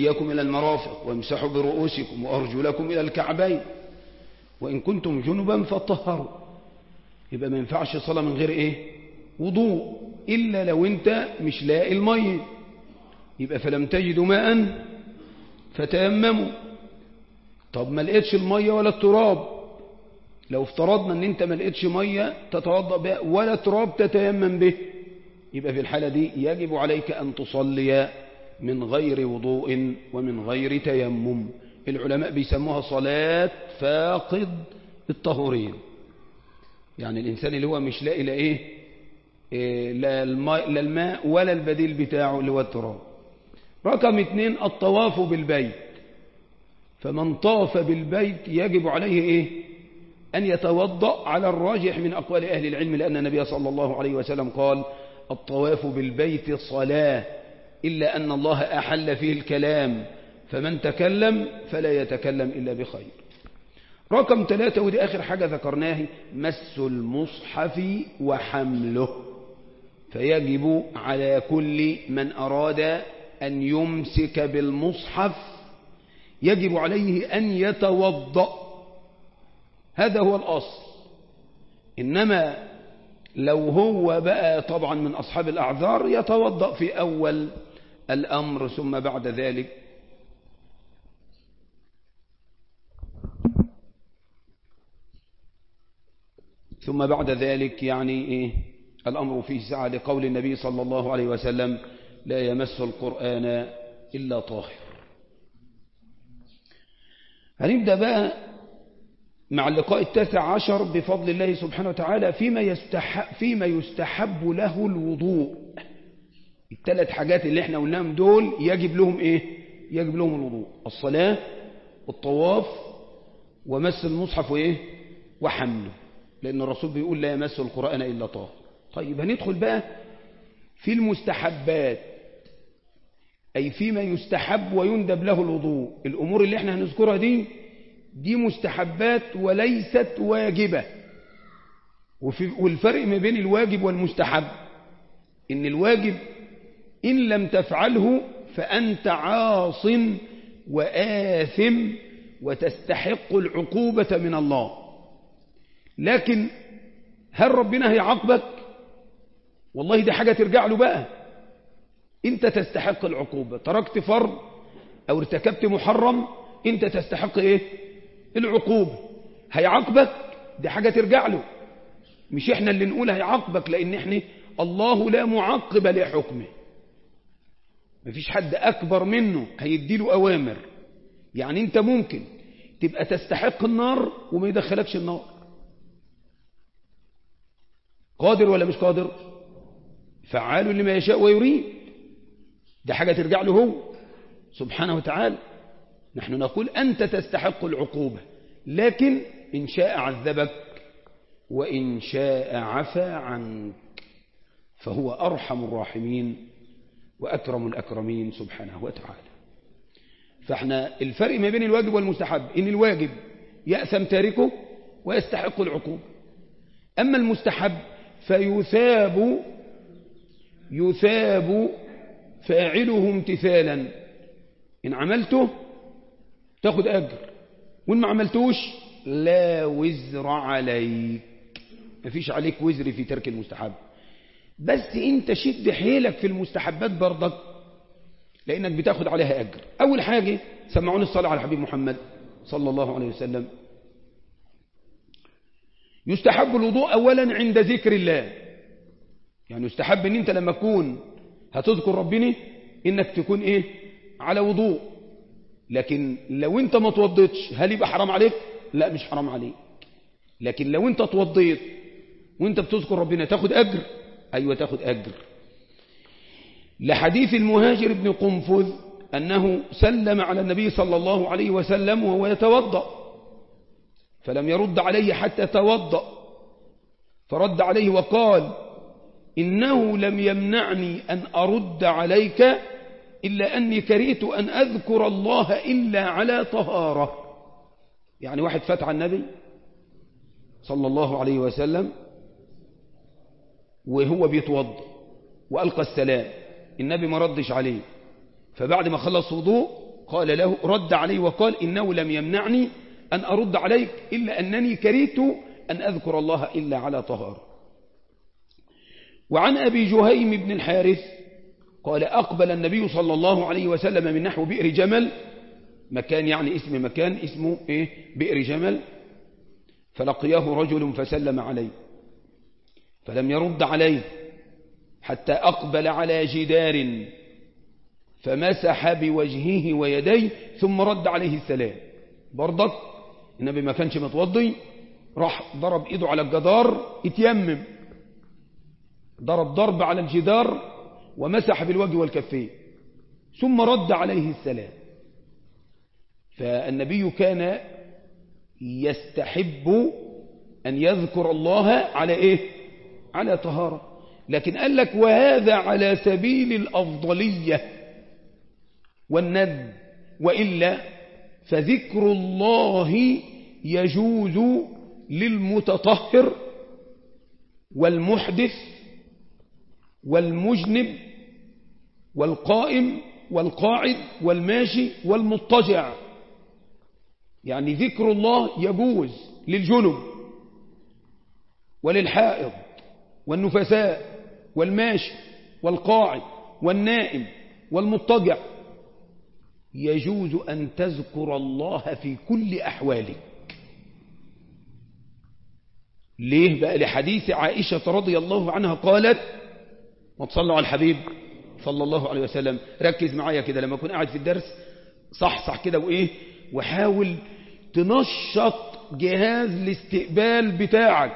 وأيديكم إلى المرافق وامسحوا برؤوسكم وأرجلكم إلى الكعبين وإن كنتم جنبا فطهروا يبقى ما ينفعش صلاة من غير إيه وضوء إلا لو أنت مش لاقي المية يبقى فلم تجدوا ماء فتيمموا طب ما لقيتش المية ولا التراب لو افترضنا ان انت ما لقيتش مية تتوضأ بها ولا تراب تتيمم به يبقى في الحالة دي يجب عليك أن تصلي من غير وضوء ومن غير تيمم العلماء بيسموها صلاة فاقد الطهورين يعني الإنسان اللي هو مش لاقي لا إيه, إيه لا, الماء لا الماء ولا البديل بتاعه اللي هو التراب رقم اثنين الطواف بالبيت فمن طاف بالبيت يجب عليه إيه أن يتوضأ على الراجح من أقوال أهل العلم لأن النبي صلى الله عليه وسلم قال الطواف بالبيت صلاة إلا أن الله أحل فيه الكلام فمن تكلم فلا يتكلم إلا بخير رقم ثلاثة ودي آخر حاجة ذكرناه مس المصحف وحمله فيجب على كل من أراد أن يمسك بالمصحف يجب عليه أن يتوضأ هذا هو الأصل إنما لو هو بقى طبعا من أصحاب الأعذار يتوضأ في أول الأمر ثم بعد ذلك ثم بعد ذلك يعني إيه الأمر فيه سعة لقول النبي صلى الله عليه وسلم لا يمس القرآن إلا طاهر هنبدأ بقى مع اللقاء التاسع عشر بفضل الله سبحانه وتعالى فيما يستحب, فيما يستحب له الوضوء الثلاث حاجات اللي احنا قلناهم دول يجب لهم ايه يجب لهم الوضوء الصلاة والطواف ومس المصحف وايه وحمله لأن الرسول بيقول لا يمس القرآن إلا طاهر طيب هندخل بقى في المستحبات أي فيما يستحب ويندب له الوضوء الأمور اللي احنا هنذكرها دي دي مستحبات وليست واجبة وفي والفرق ما بين الواجب والمستحب إن الواجب إن لم تفعله فأنت عاص وآثم وتستحق العقوبة من الله لكن هل ربنا هيعاقبك والله دي حاجة ترجع له بقى انت تستحق العقوبة تركت فرض او ارتكبت محرم انت تستحق ايه العقوبة هيعاقبك دي حاجة ترجع له مش احنا اللي نقول هيعاقبك لان احنا الله لا معقب لحكمه مفيش حد اكبر منه هيديله اوامر يعني انت ممكن تبقى تستحق النار وما يدخلكش النار قادر ولا مش قادر فعال لما يشاء ويريد ده حاجة ترجع له هو سبحانه وتعالى نحن نقول أنت تستحق العقوبة لكن إن شاء عذبك وإن شاء عفى عنك فهو أرحم الراحمين وأكرم الأكرمين سبحانه وتعالى فاحنا الفرق ما بين الواجب والمستحب إن الواجب يأثم تاركه ويستحق العقوبة أما المستحب فيثاب يثاب فاعله امتثالا إن عملته تاخد أجر وإن ما عملتوش لا وزر عليك مفيش عليك وزر في ترك المستحب بس انت شد حيلك في المستحبات برضك لأنك بتاخد عليها أجر أول حاجة سمعون الصلاة على حبيب محمد صلى الله عليه وسلم يستحب الوضوء أولا عند ذكر الله يعني يستحب ان انت لما تكون هتذكر ربنا انك تكون ايه على وضوء لكن لو انت ما توضيتش هل يبقى حرام عليك لا مش حرام عليك لكن لو انت توضيت وانت بتذكر ربنا تاخد اجر ايوه تاخد اجر لحديث المهاجر بن قنفذ انه سلم على النبي صلى الله عليه وسلم وهو يتوضأ فلم يرد عليه حتى توضأ فرد عليه وقال إنه لم يمنعني أن أرد عليك إلا أني كرهت أن أذكر الله إلا على طهارة يعني واحد فات على النبي صلى الله عليه وسلم وهو بيتوضا وألقى السلام النبي ما ردش عليه فبعد ما خلص وضوء قال له رد عليه وقال إنه لم يمنعني أن أرد عليك إلا أنني كرهت أن أذكر الله إلا على طهارة وعن أبي جهيم بن الحارث قال أقبل النبي صلى الله عليه وسلم من نحو بئر جمل مكان يعني اسم مكان اسمه إيه بئر جمل فلقياه رجل فسلم عليه فلم يرد عليه حتى أقبل على جدار فمسح بوجهه ويديه ثم رد عليه السلام برضك النبي ما كانش متوضي راح ضرب ايده على الجدار اتيمم ضرب ضرب على الجدار ومسح بالوجه والكفين ثم رد عليه السلام فالنبي كان يستحب أن يذكر الله على إيه على طهارة لكن قال لك وهذا على سبيل الأفضلية والند وإلا فذكر الله يجوز للمتطهر والمحدث والمجنب والقائم والقاعد والماشي والمضطجع يعني ذكر الله يجوز للجنب وللحائض والنفساء والماشي والقاعد والنائم والمضطجع يجوز أن تذكر الله في كل أحوالك ليه بقى لحديث عائشة رضي الله عنها قالت وتصلوا على الحبيب صلى الله عليه وسلم ركز معايا كده لما أكون قاعد في الدرس صح صح كده وإيه وحاول تنشط جهاز الاستقبال بتاعك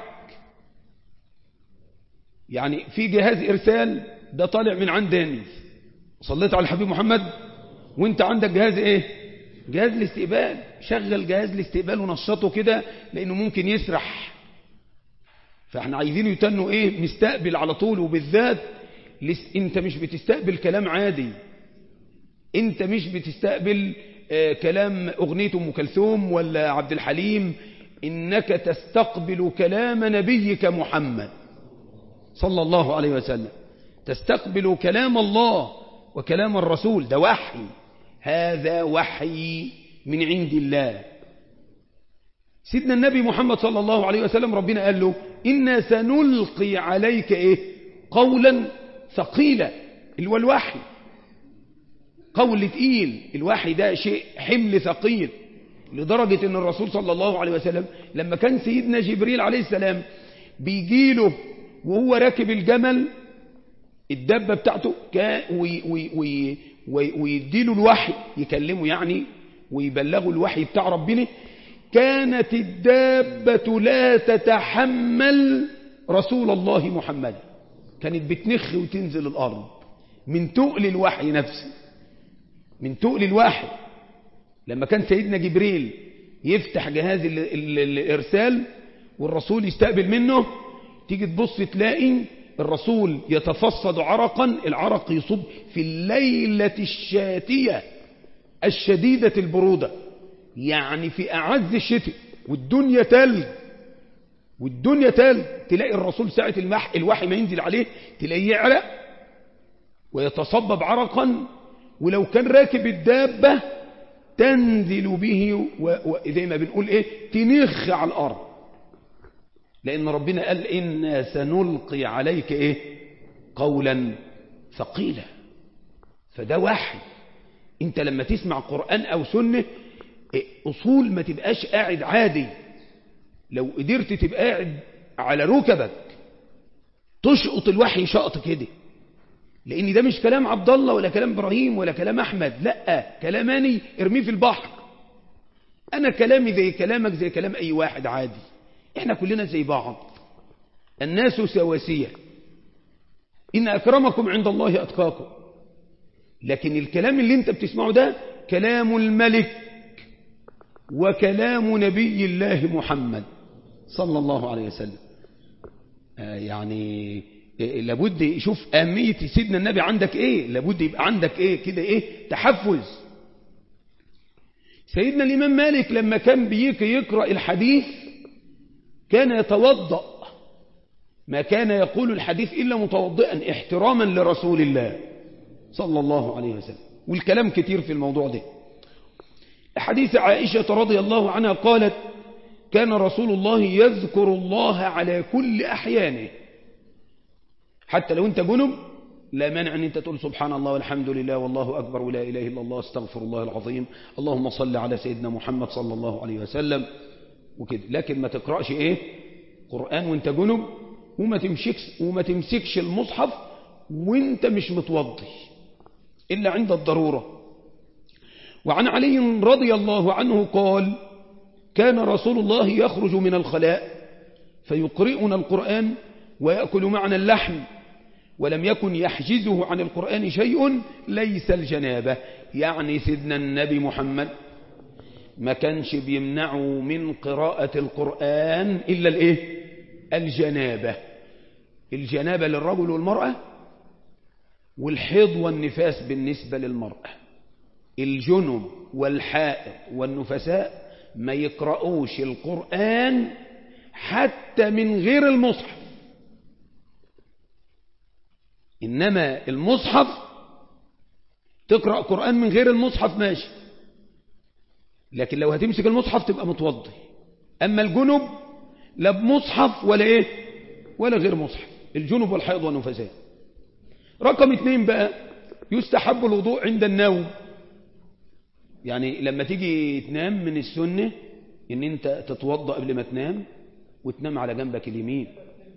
يعني في جهاز إرسال ده طالع من عنداني صليت على الحبيب محمد وانت عندك جهاز ايه جهاز الاستقبال شغل جهاز الاستقبال ونشطه كده لانه ممكن يسرح فاحنا عايزينه يتنوا ايه مستقبل على طول وبالذات انت مش بتستقبل كلام عادي انت مش بتستقبل آه كلام اغنية ام كلثوم ولا عبد الحليم انك تستقبل كلام نبيك محمد صلى الله عليه وسلم تستقبل كلام الله وكلام الرسول ده وحي هذا وحي من عند الله سيدنا النبي محمد صلى الله عليه وسلم ربنا قال له إنا سنلقي عليك إيه قولا ثقيلا اللي هو الوحي قول تقيل الوحي ده شيء حمل ثقيل لدرجة ان الرسول صلى الله عليه وسلم لما كان سيدنا جبريل عليه السلام بيجيله وهو راكب الجمل الدبة بتاعته ويديله الوحي يكلمه يعني ويبلغه الوحي بتاع ربنا كانت الدابة لا تتحمل رسول الله محمد كانت بتنخ وتنزل الأرض من تقل الوحي نفسه من تقل الوحي لما كان سيدنا جبريل يفتح جهاز الإرسال والرسول يستقبل منه تيجي تبص تلاقي الرسول يتفصد عرقا العرق يصب في الليلة الشاتية الشديدة البرودة يعني في أعز الشتاء والدنيا تلج والدنيا تلج تلاقي الرسول ساعة المح الوحي ما ينزل عليه تلاقيه يعرق ويتصبب عرقا ولو كان راكب الدابة تنزل به وزي ما بنقول ايه تنخ على الأرض لأن ربنا قال إنا سنلقي عليك إيه قولا ثقيلا فده وحي انت لما تسمع قرآن أو سنة إيه أصول ما تبقاش قاعد عادي لو قدرت تبقى قاعد على ركبك تشقط الوحي شقط كده لأن ده مش كلام عبد الله ولا كلام إبراهيم ولا كلام أحمد لا كلاماني ارميه في البحر أنا كلامي زي كلامك زي كلام أي واحد عادي احنا كلنا زي بعض الناس سواسية إن أكرمكم عند الله أتقاكم لكن الكلام اللي انت بتسمعه ده كلام الملك وكلام نبي الله محمد صلى الله عليه وسلم آه يعني لابد يشوف أهمية سيدنا النبي عندك ايه لابد يبقى عندك ايه كده ايه تحفز سيدنا الإمام مالك لما كان بيجي يقرأ الحديث كان يتوضأ ما كان يقول الحديث إلا متوضئا احتراما لرسول الله صلى الله عليه وسلم والكلام كتير في الموضوع ده حديث عائشة رضي الله عنها قالت كان رسول الله يذكر الله على كل أحيانه حتى لو أنت جنب لا مانع أن أنت تقول سبحان الله والحمد لله والله أكبر ولا إله إلا الله استغفر الله العظيم اللهم صل على سيدنا محمد صلى الله عليه وسلم وكده لكن ما تقرأش إيه قرآن وانت جنب وما تمسكش, وما تمسكش المصحف وانت مش متوضي إلا عند الضرورة وعن علي رضي الله عنه قال كان رسول الله يخرج من الخلاء فيقرئنا القرآن ويأكل معنا اللحم ولم يكن يحجزه عن القرآن شيء ليس الجنابة يعني سيدنا النبي محمد ما كانش بيمنعه من قراءة القرآن إلا الإيه؟ الجنابة الجنابة للرجل والمرأة والحيض والنفاس بالنسبة للمرأة الجنب والحائط والنفساء ما يقرؤوش القرآن حتى من غير المصحف إنما المصحف تقرأ قرآن من غير المصحف ماشي لكن لو هتمسك المصحف تبقى متوضي أما الجنب لا بمصحف ولا إيه ولا غير مصحف الجنب والحيض والنفساء رقم اثنين بقى يستحب الوضوء عند النوم يعني لما تيجي تنام من السنة ان انت تتوضأ قبل ما تنام وتنام على جنبك اليمين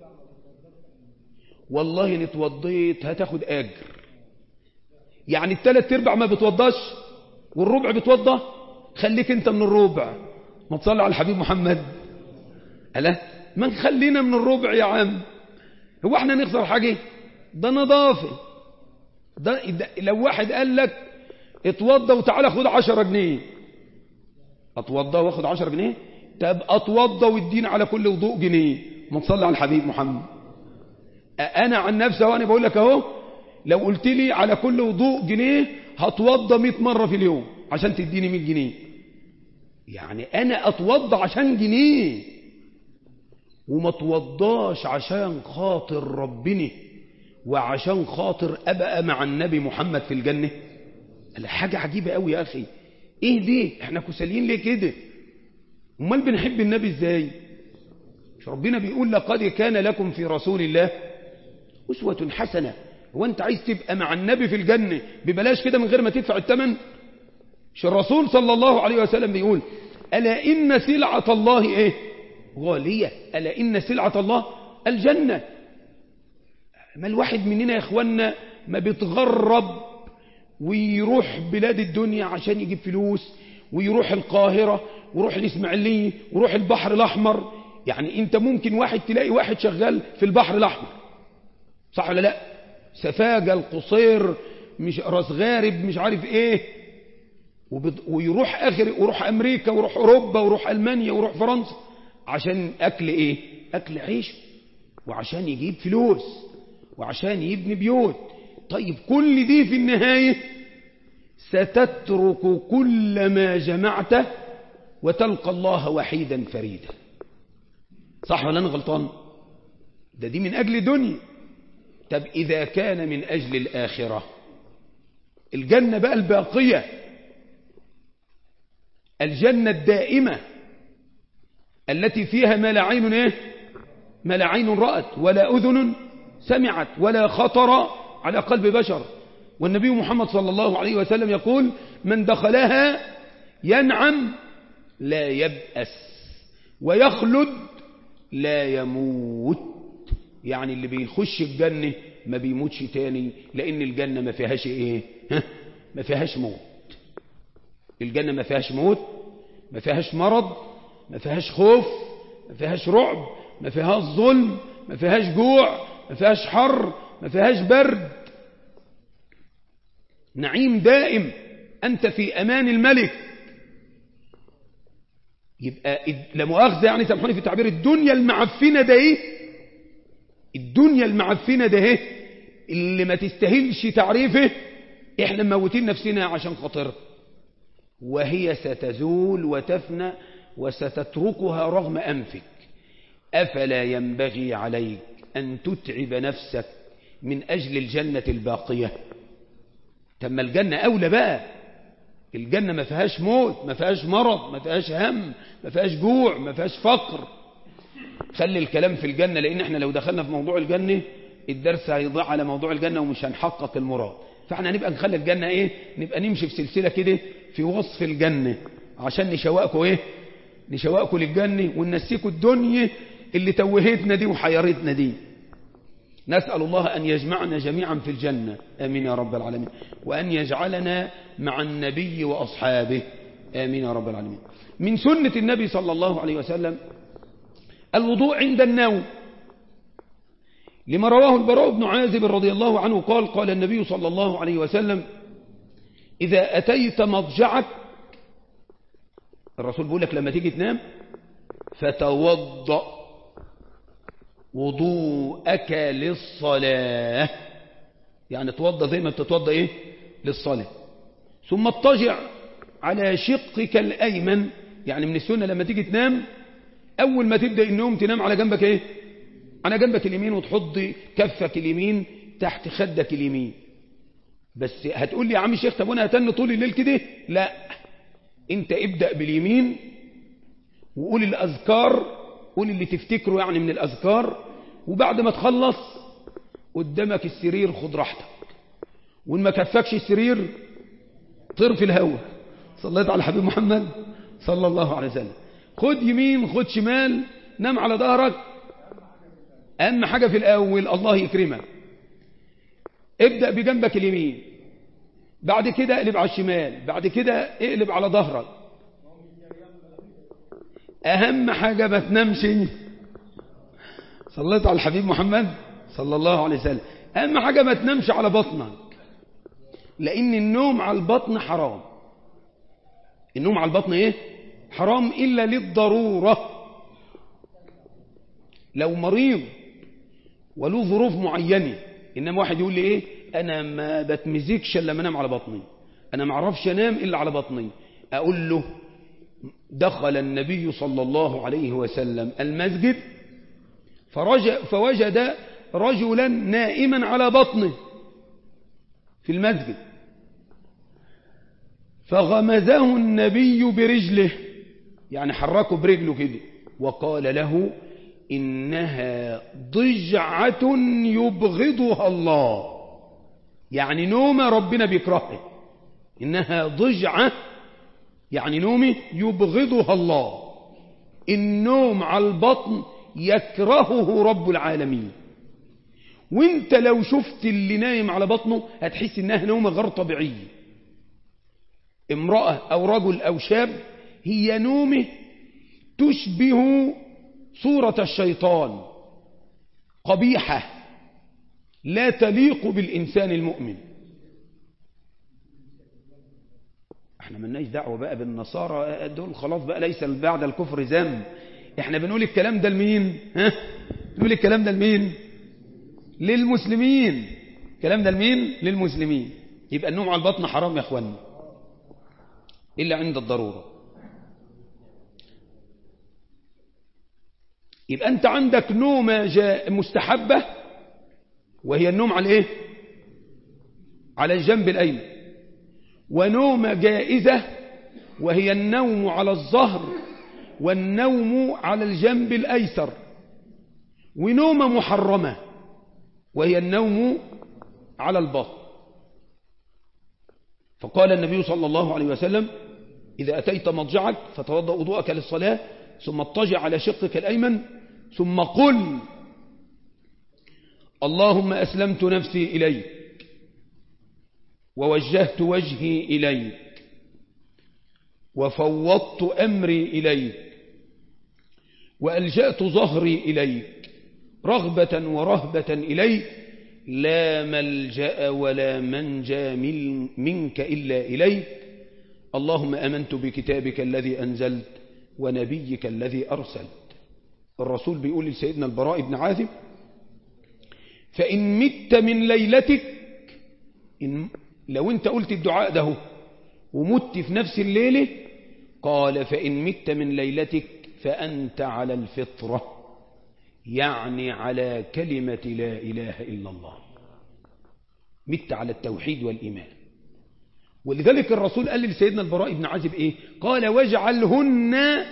والله ان اتوضيت هتاخد اجر يعني الثلاث ارباع ما بتوضاش والربع بتوضى خليك انت من الربع ما تصلي على الحبيب محمد ألا ما نخلينا من الربع يا عم هو احنا نخسر حاجة ده نظافة ده, ده لو واحد قال لك اتوضى وتعالى خد عشرة جنيه اتوضى واخد عشرة جنيه طب اتوضى وادينا على كل وضوء جنيه ما تصلي على الحبيب محمد انا عن نفسي وانا بقول لك اهو لو قلت لي على كل وضوء جنيه هتوضى 100 مرة في اليوم عشان تديني 100 جنيه يعني انا اتوضى عشان جنيه وما توضاش عشان خاطر ربنا وعشان خاطر ابقى مع النبي محمد في الجنة حاجة عجيبة قوي يا اخي ايه دي احنا كسالين ليه كده امال بنحب النبي ازاي مش ربنا بيقول لقد كان لكم في رسول الله أسوة حسنة هو أنت عايز تبقى مع النبي في الجنة ببلاش كده من غير ما تدفع الثمن مش الرسول صلى الله عليه وسلم بيقول ألا إن سلعة الله إيه غالية ألا إن سلعة الله الجنة ما الواحد مننا يا إخوانا ما بيتغرب ويروح بلاد الدنيا عشان يجيب فلوس ويروح القاهرة ويروح الإسماعيلية ويروح البحر الأحمر يعني أنت ممكن واحد تلاقي واحد شغال في البحر الأحمر صح ولا لا سفاجة القصير مش راس غارب مش عارف ايه ويروح اخر ويروح امريكا ويروح اوروبا ويروح المانيا ويروح فرنسا عشان اكل ايه اكل عيش وعشان يجيب فلوس وعشان يبني بيوت طيب كل دي في النهاية ستترك كل ما جمعته وتلقى الله وحيدا فريدا صح ولا انا غلطان ده دي من اجل دنيا طب إذا كان من أجل الآخرة الجنة بقى الباقية الجنة الدائمة التي فيها ما لا عين إيه؟ ما لا عين رأت ولا أذن سمعت ولا خطر على قلب بشر والنبي محمد صلى الله عليه وسلم يقول من دخلها ينعم لا يبأس ويخلد لا يموت يعني اللي بيخش الجنة ما بيموتش تاني لأن الجنة ما فيهاش إيه ها؟ ما فيهاش موت الجنة ما فيهاش موت ما فيهاش مرض ما فيهاش خوف ما فيهاش رعب ما فيهاش ظلم ما فيهاش جوع ما فيهاش حر ما فيهاش برد نعيم دائم أنت في أمان الملك يبقى لا مؤاخذة يعني سامحوني في التعبير الدنيا المعفنة ده ايه الدنيا المعفنة ده ايه اللي ما تستاهلش تعريفه احنا موتين نفسنا عشان خاطرها وهي ستزول وتفنى وستتركها رغم أنفك أفلا ينبغي عليك أن تتعب نفسك من أجل الجنة الباقية تم الجنة أولى بقى الجنة ما فيهاش موت ما فيهاش مرض ما فيهاش هم ما فيهاش جوع ما فيهاش فقر خلي الكلام في الجنة لأن احنا لو دخلنا في موضوع الجنة الدرس هيضيع على موضوع الجنة ومش هنحقق المراد فاحنا هنبقى نخلي الجنة ايه نبقى نمشي في سلسلة كده في وصف الجنة عشان نشوقكم ايه نشوقكم للجنة وننسيكم الدنيا اللي توهتنا دي وحيرتنا دي نسأل الله أن يجمعنا جميعا في الجنة آمين يا رب العالمين وأن يجعلنا مع النبي وأصحابه آمين يا رب العالمين من سنة النبي صلى الله عليه وسلم الوضوء عند النوم لما رواه البراء بن عازب رضي الله عنه قال قال النبي صلى الله عليه وسلم إذا أتيت مضجعك الرسول بيقول لك لما تيجي تنام فتوضأ وضوءك للصلاة يعني توضأ زي ما بتتوضأ إيه للصلاة ثم اضطجع على شقك الأيمن يعني من السنة لما تيجي تنام أول ما تبدأ النوم تنام على جنبك إيه على جنبك اليمين وتحط كفك اليمين تحت خدك اليمين بس هتقول لي يا عم الشيخ طب وانا هتن طول الليل كده لا انت ابدأ باليمين وقول الأذكار قول اللي تفتكره يعني من الأذكار وبعد ما تخلص قدامك السرير خد راحتك وان ما كفكش السرير طير في الهواء صليت على حبيب محمد صلى الله عليه وسلم خد يمين خد شمال نام على ظهرك أهم حاجة في الأول الله يكرمك ابدأ بجنبك اليمين بعد كده اقلب على الشمال بعد كده اقلب على ظهرك أهم حاجة ما تنامش صليت على الحبيب محمد صلى الله عليه وسلم أهم حاجة ما تنامش على بطنك لأن النوم على البطن حرام النوم على البطن ايه حرام إلا للضرورة لو مريض وله ظروف معينة إنما واحد يقول لي إيه أنا ما بتمزكش إلا لما أنام على بطني أنا ما اعرفش أنام إلا على بطني أقول له دخل النبي صلى الله عليه وسلم المسجد فرجع فوجد رجلا نائما على بطنه في المسجد فغمزه النبي برجله يعني حركه برجله كده وقال له إنها ضجعة يبغضها الله يعني نومة ربنا بيكرهها إنها ضجعة يعني نومي يبغضها الله النوم على البطن يكرهه رب العالمين وانت لو شفت اللي نايم على بطنه هتحس انها نومة غير طبيعية امرأة او رجل او شاب هي نومه تشبه صورة الشيطان قبيحة لا تليق بالإنسان المؤمن احنا ملناش دعوة بقى بالنصارى دول خلاص بقى ليس بعد الكفر ذنب احنا بنقول الكلام ده لمين ها بنقول الكلام ده لمين للمسلمين الكلام ده لمين للمسلمين يبقى النوم على البطن حرام يا اخوانا إلا عند الضرورة يبقى أنت عندك نومة جاء مستحبة وهي النوم على إيه على الجنب الأيمن ونومة جائزة وهي النوم على الظهر والنوم على الجنب الأيسر ونومة محرمة وهي النوم على البطن فقال النبي صلى الله عليه وسلم إذا أتيت مضجعك فتوضأ وضوءك للصلاة ثم اضطجع على شقك الأيمن ثم قل اللهم أسلمت نفسي إليك ووجهت وجهي إليك وفوضت أمري إليك وألجأت ظهري إليك رغبة ورهبة إليك لا ملجأ ولا منجى منك إلا إليك اللهم أمنت بكتابك الذي أنزلت ونبيك الذي أرسلت الرسول بيقول لسيدنا البراء بن عازب فإن مت من ليلتك إن لو أنت قلت الدعاء ده ومت في نفس الليلة قال فإن مت من ليلتك فأنت على الفطرة يعني على كلمة لا إله إلا الله مت على التوحيد والإيمان ولذلك الرسول قال لسيدنا البراء بن عازب إيه قال واجعلهن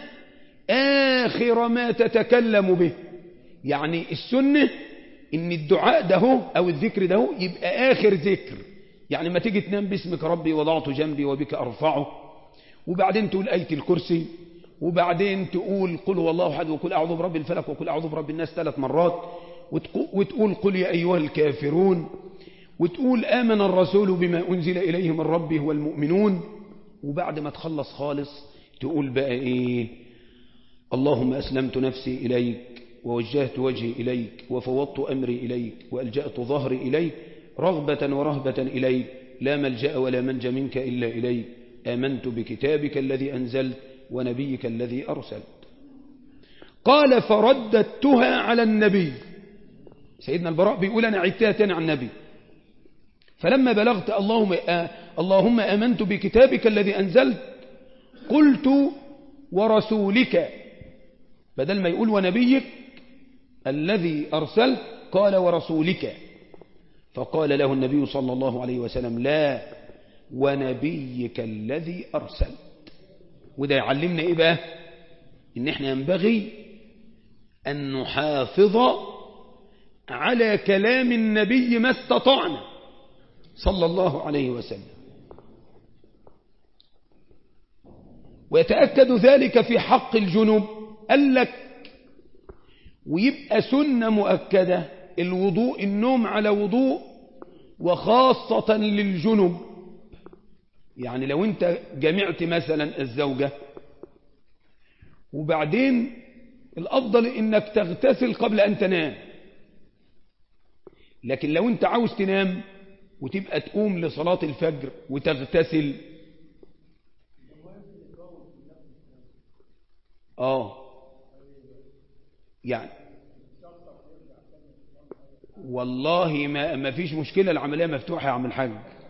آخر ما تتكلم به يعني السنة ان الدعاء ده هو او الذكر ده هو يبقى آخر ذكر يعني ما تيجي تنام باسمك ربي وضعت جنبي وبك أرفعه وبعدين تقول آية الكرسي وبعدين تقول قل هو الله أحد وقل أعوذ برب الفلك وقل أعوذ برب الناس ثلاث مرات وتقول قل يا أيها الكافرون وتقول آمن الرسول بما أنزل إليه من ربه والمؤمنون وبعد ما تخلص خالص تقول بقى إيه اللهم أسلمت نفسي إليك ووجهت وجهي إليك وفوضت أمري إليك وألجأت ظهري إليك رغبة ورهبة إليك لا ملجأ ولا منج منك إلا إليك آمنت بكتابك الذي أنزلت ونبيك الذي أرسلت قال فرددتها على النبي سيدنا البراء بيقول أنا عدتها تاني عن النبي فلما بلغت اللهم آه اللهم آمنت بكتابك الذي أنزلت قلت ورسولك بدل ما يقول ونبيك الذي أرسلت قال ورسولك فقال له النبي صلى الله عليه وسلم لا ونبيك الذي أرسلت وده يعلمنا إيه بقى إن إحنا ينبغي أن نحافظ على كلام النبي ما استطعنا صلى الله عليه وسلم ويتأكد ذلك في حق الجنوب قال لك ويبقى سنة مؤكدة الوضوء النوم على وضوء وخاصة للجنوب يعني لو انت جمعت مثلا الزوجة وبعدين الأفضل انك تغتسل قبل أن تنام لكن لو انت عاوز تنام وتبقى تقوم لصلاة الفجر وتغتسل اه يعني والله ما ما فيش مشكلة العملية مفتوحة يا عم الحاج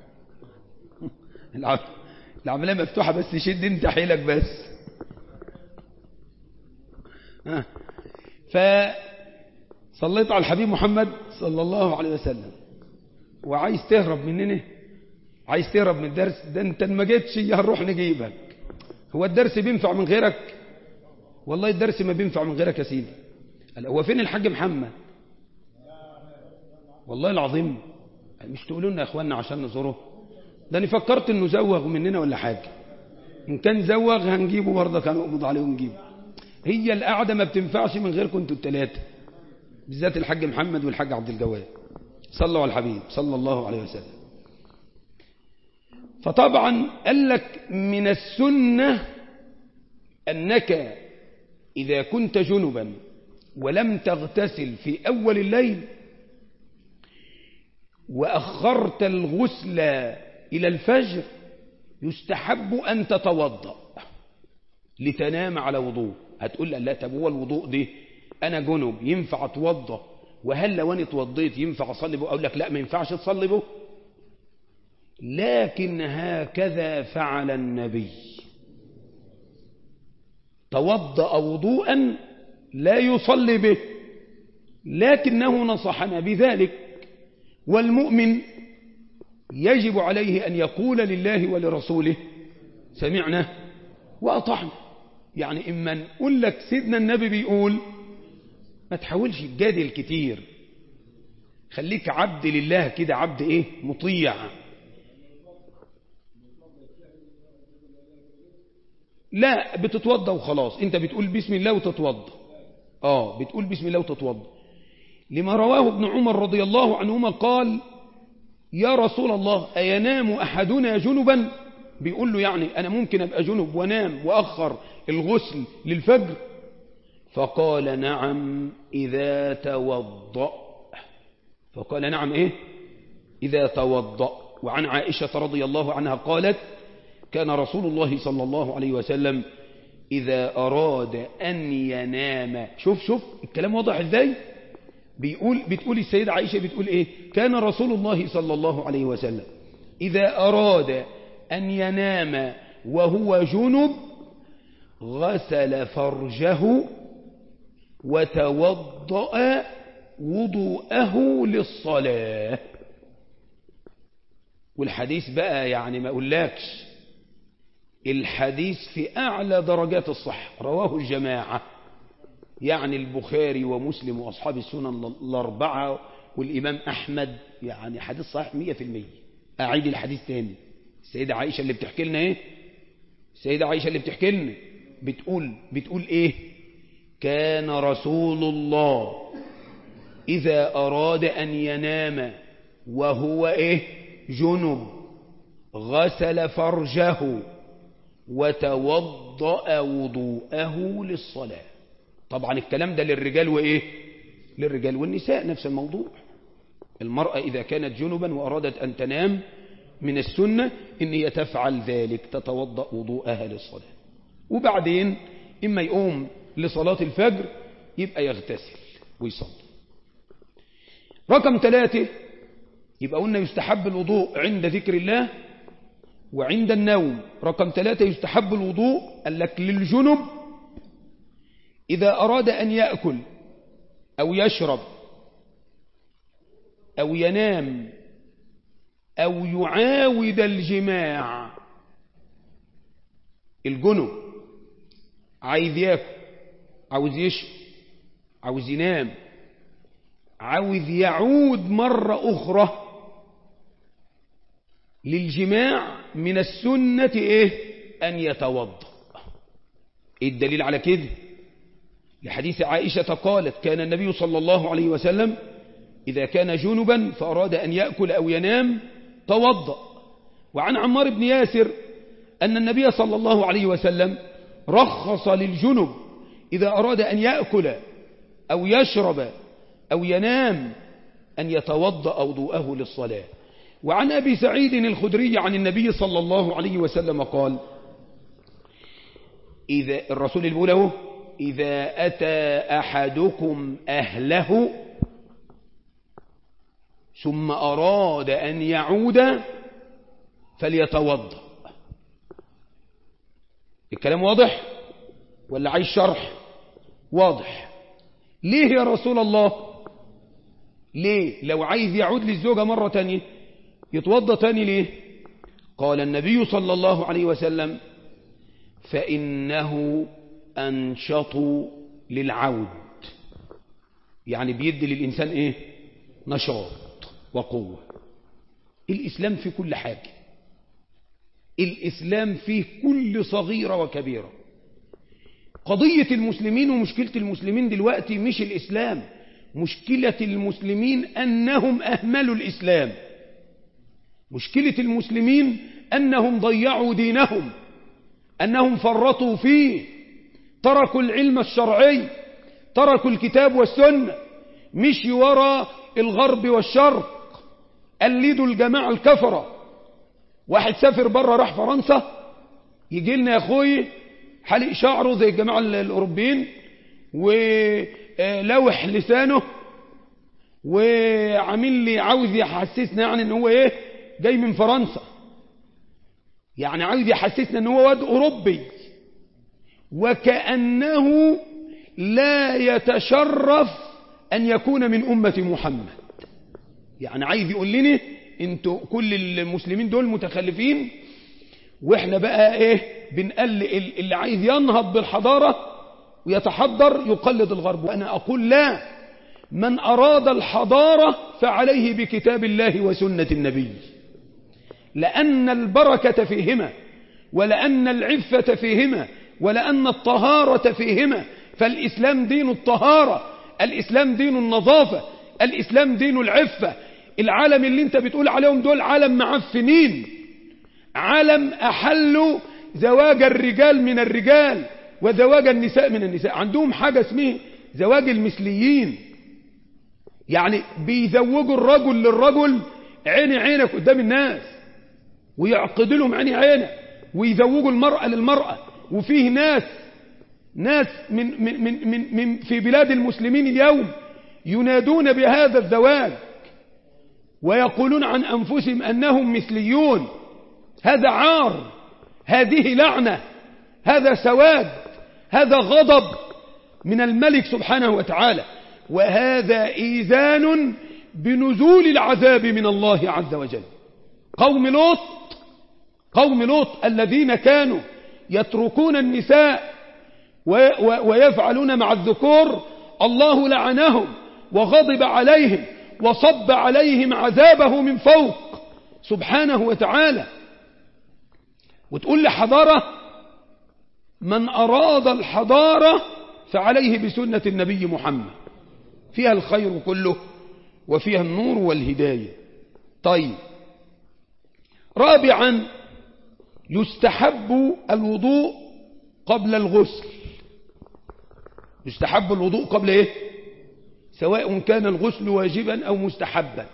العملية مفتوحة بس شد انت حيلك بس فصليت على الحبيب محمد صلى الله عليه وسلم وعايز تهرب مننا عايز تهرب من الدرس ده انت ما جيتش هنروح نجيبك هو الدرس بينفع من غيرك والله الدرس ما بينفع من غيرك يا سيدي هو فين الحاج محمد والله العظيم مش تقولوا لنا يا اخواننا عشان نزوره ده انا فكرت انه زوغ مننا ولا حاجه ان كان زوغ هنجيبه برضه كان نقبض عليه ونجيبه هي القعده ما بتنفعش من غيركم انتوا الثلاثه بالذات الحاج محمد والحاج عبد الجواد صلوا على الحبيب صلى الله عليه وسلم فطبعا قال لك من السنه انك اذا كنت جنبا ولم تغتسل في اول الليل وأخرت الغسل إلى الفجر يستحب أن تتوضأ لتنام على وضوء هتقول لا طب هو الوضوء ده أنا جنب ينفع أتوضأ وهل لو أنا اتوضيت ينفع أصلي به أقول لك لا ما ينفعش تصلي به لكن هكذا فعل النبي توضأ وضوءا لا يصلي به لكنه نصحنا بذلك والمؤمن يجب عليه أن يقول لله ولرسوله سمعنا وأطعنا يعني إما نقول لك سيدنا النبي بيقول ما تحاولش تجادل كتير خليك عبد لله كده عبد ايه مطيع لا بتتوضى وخلاص انت بتقول بسم الله وتتوضى اه بتقول بسم الله وتتوضى لما رواه ابن عمر رضي الله عنهما قال يا رسول الله أينام أحدنا جنبا بيقول له يعني أنا ممكن أبقى جنب وانام وأخر الغسل للفجر فقال نعم إذا توضأ فقال نعم إيه إذا توضأ وعن عائشة رضي الله عنها قالت كان رسول الله صلى الله عليه وسلم إذا أراد أن ينام شوف شوف الكلام واضح إزاي بيقول بتقول السيدة عائشة بتقول إيه كان رسول الله صلى الله عليه وسلم إذا أراد أن ينام وهو جنب غسل فرجه وتوضأ وضوءه للصلاة والحديث بقى يعني ما أقولكش الحديث في أعلى درجات الصحة رواه الجماعة يعني البخاري ومسلم وأصحاب السنن الأربعة والإمام أحمد يعني حديث صحيح مية في المية أعيد الحديث تاني السيدة عائشة اللي بتحكي لنا إيه السيدة عائشة اللي بتحكي لنا بتقول بتقول إيه كان رسول الله إذا أراد أن ينام وهو إيه جنب غسل فرجه وتوضأ وضوءه للصلاة طبعا الكلام ده للرجال وإيه للرجال والنساء نفس الموضوع المرأة إذا كانت جنبا وأرادت أن تنام من السنة إن هي تفعل ذلك تتوضأ وضوءها للصلاة وبعدين إما يقوم لصلاة الفجر يبقى يغتسل ويصلي رقم ثلاثة يبقى قلنا يستحب الوضوء عند ذكر الله وعند النوم رقم ثلاثة يستحب الوضوء قال لك للجنب إذا أراد أن يأكل أو يشرب أو ينام أو يعاود الجماع الجنب عايز ياكل عاوز يشرب عاوز ينام عاوز يعود مرة أخرى للجماع من السنة إيه أن يتوضأ إيه الدليل على كده لحديث عائشة قالت كان النبي صلى الله عليه وسلم إذا كان جنبا فأراد أن يأكل أو ينام توضأ وعن عمار بن ياسر أن النبي صلى الله عليه وسلم رخص للجنب إذا أراد أن يأكل أو يشرب أو ينام أن يتوضأ وضوءه للصلاة وعن أبي سعيد الخدري عن النبي صلى الله عليه وسلم قال إذا الرسول اللي له إذا أتى أحدكم أهله ثم أراد أن يعود فليتوضأ الكلام واضح ولا عايز شرح واضح ليه يا رسول الله ليه لو عايز يعود للزوجة مرة تانية يتوضى تاني ليه قال النبي صلى الله عليه وسلم فإنه أنشط للعود يعني بيدي للإنسان إيه نشاط وقوة الإسلام في كل حاجة الإسلام فيه كل صغيرة وكبيرة قضية المسلمين ومشكلة المسلمين دلوقتي مش الإسلام مشكلة المسلمين أنهم أهملوا الإسلام مشكلة المسلمين أنهم ضيعوا دينهم أنهم فرطوا فيه تركوا العلم الشرعي تركوا الكتاب والسنة مشي وراء الغرب والشرق قلدوا الجماعة الكفرة واحد سافر بره راح فرنسا يجي لنا يا اخوي حلق شعره زي الجماعة الأوروبيين ولوح لسانه وعامل لي عاوز يحسسنا يعني ان هو ايه جاي من فرنسا يعني عاوز يحسسنا ان هو واد اوروبي وكأنه لا يتشرف ان يكون من امة محمد يعني عايز يقول لنا انتوا كل المسلمين دول متخلفين واحنا بقى ايه بنقل اللي عايز ينهض بالحضارة ويتحضر يقلد الغرب وانا اقول لا من اراد الحضارة فعليه بكتاب الله وسنة النبي لأن البركة فيهما ولأن العفة فيهما ولأن الطهارة فيهما فالإسلام دين الطهارة الإسلام دين النظافة الإسلام دين العفة العالم اللي انت بتقول عليهم دول عالم معفنين عالم أحلوا زواج الرجال من الرجال وزواج النساء من النساء عندهم حاجة اسمها زواج المثليين يعني بيزوجوا الرجل للرجل عيني عينك قدام الناس ويعقد لهم عيني عينك ويزوجوا المرأة للمرأة وفيه ناس ناس من, من, من, من, من في بلاد المسلمين اليوم ينادون بهذا الزواج ويقولون عن أنفسهم أنهم مثليون هذا عار هذه لعنة هذا سواد هذا غضب من الملك سبحانه وتعالى وهذا إيذان بنزول العذاب من الله عز وجل قوم لوط قوم لوط الذين كانوا يتركون النساء ويفعلون مع الذكور الله لعنهم وغضب عليهم وصب عليهم عذابه من فوق سبحانه وتعالى وتقول لي حضارة من أراد الحضارة فعليه بسنة النبي محمد فيها الخير كله وفيها النور والهداية طيب رابعا يستحب الوضوء قبل الغسل يستحب الوضوء قبل ايه سواء كان الغسل واجبا او مستحبا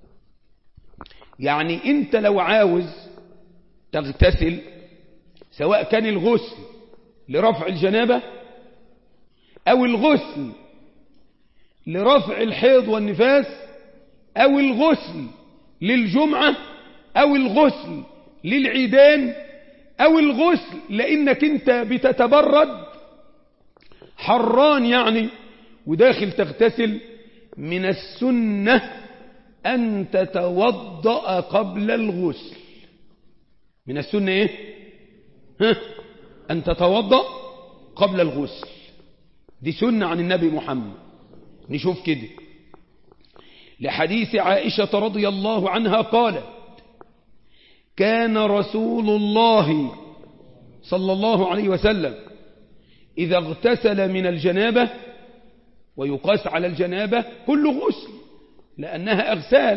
يعني انت لو عاوز تغتسل سواء كان الغسل لرفع الجنابة او الغسل لرفع الحيض والنفاس او الغسل للجمعة او الغسل للعيدان او الغسل لانك انت بتتبرد حران يعني وداخل تغتسل من السنة أن تتوضأ قبل الغسل من السنة إيه ها؟ أن تتوضأ قبل الغسل دي سنة عن النبي محمد نشوف كده لحديث عائشة رضي الله عنها قالت كان رسول الله صلى الله عليه وسلم إذا اغتسل من الجنابة ويقاس على الجنابة كل غسل لأنها أغسال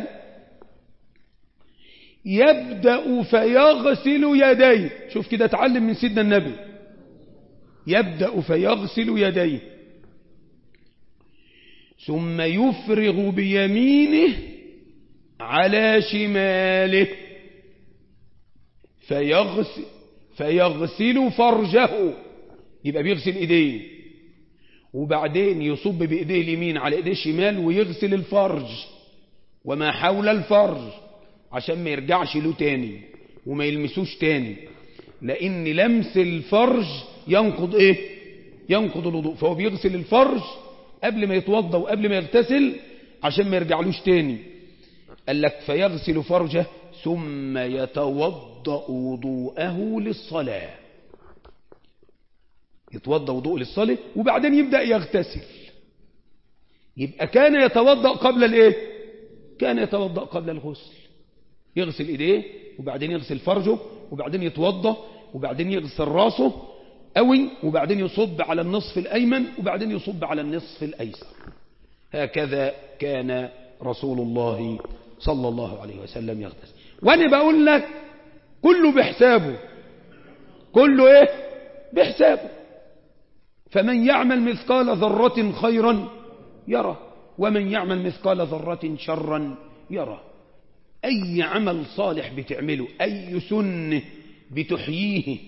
يبدأ فيغسل يديه شوف كده اتعلم من سيدنا النبي يبدأ فيغسل يديه ثم يفرغ بيمينه على شماله فيغسل, فيغسل فرجه يبقى بيغسل ايديه وبعدين يصب بايديه اليمين على ايديه الشمال ويغسل الفرج وما حول الفرج عشان ما يرجعش له تاني وما يلمسوش تاني لان لمس الفرج ينقض ايه ينقض الوضوء فهو بيغسل الفرج قبل ما يتوضا وقبل ما يغتسل عشان ما يرجعلوش تاني قال لك فيغسل فرجه ثم يتوضا وضوءه للصلاه يتوضا وضوء للصلاه وبعدين يبدا يغتسل يبقى كان يتوضا قبل الايه كان يتوضا قبل الغسل يغسل ايديه وبعدين يغسل فرجه وبعدين يتوضا وبعدين يغسل راسه قوي وبعدين يصب على النصف الايمن وبعدين يصب على النصف الايسر هكذا كان رسول الله صلى الله عليه وسلم يغتسل وانا بقول لك كله بحسابه كله ايه بحسابه فمن يعمل مثقال ذرة خيرا يرى ومن يعمل مثقال ذرة شرا يرى أي عمل صالح بتعمله أي سنة بتحييه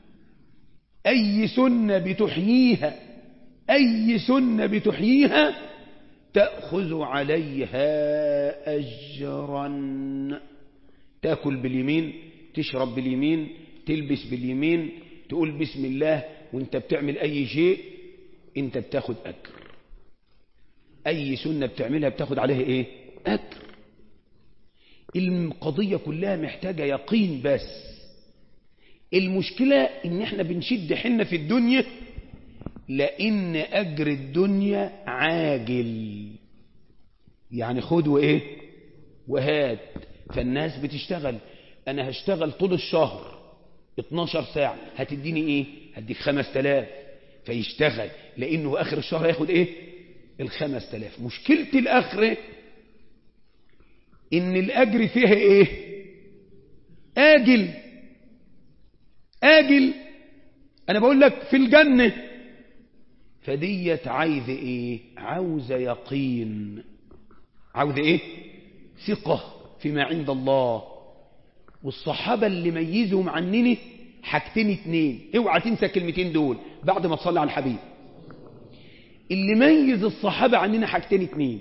أي سنة بتحييها أي سنة بتحييها تأخذ عليها أجرا تأكل باليمين تشرب باليمين تلبس باليمين تقول بسم الله وانت بتعمل أي شيء انت بتاخد أجر أي سنة بتعملها بتاخد عليها إيه أجر القضية كلها محتاجة يقين بس المشكلة ان احنا بنشد حنا في الدنيا لان اجر الدنيا عاجل يعني خد وايه وهات فالناس بتشتغل انا هشتغل طول الشهر 12 ساعة هتديني ايه هديك 5000 فيشتغل لانه اخر الشهر هياخد ايه الخمس تلاف مشكلة الاخرة ان الاجر فيها ايه اجل آجل أنا بقول لك في الجنة فديت عايزة إيه عاوزة يقين عاوزة إيه ثقة فيما عند الله والصحابة اللي ميزهم عنني حاجتين اتنين اوعى تنسى الكلمتين دول بعد ما تصلي على الحبيب اللي ميز الصحابة عننا حاجتين اتنين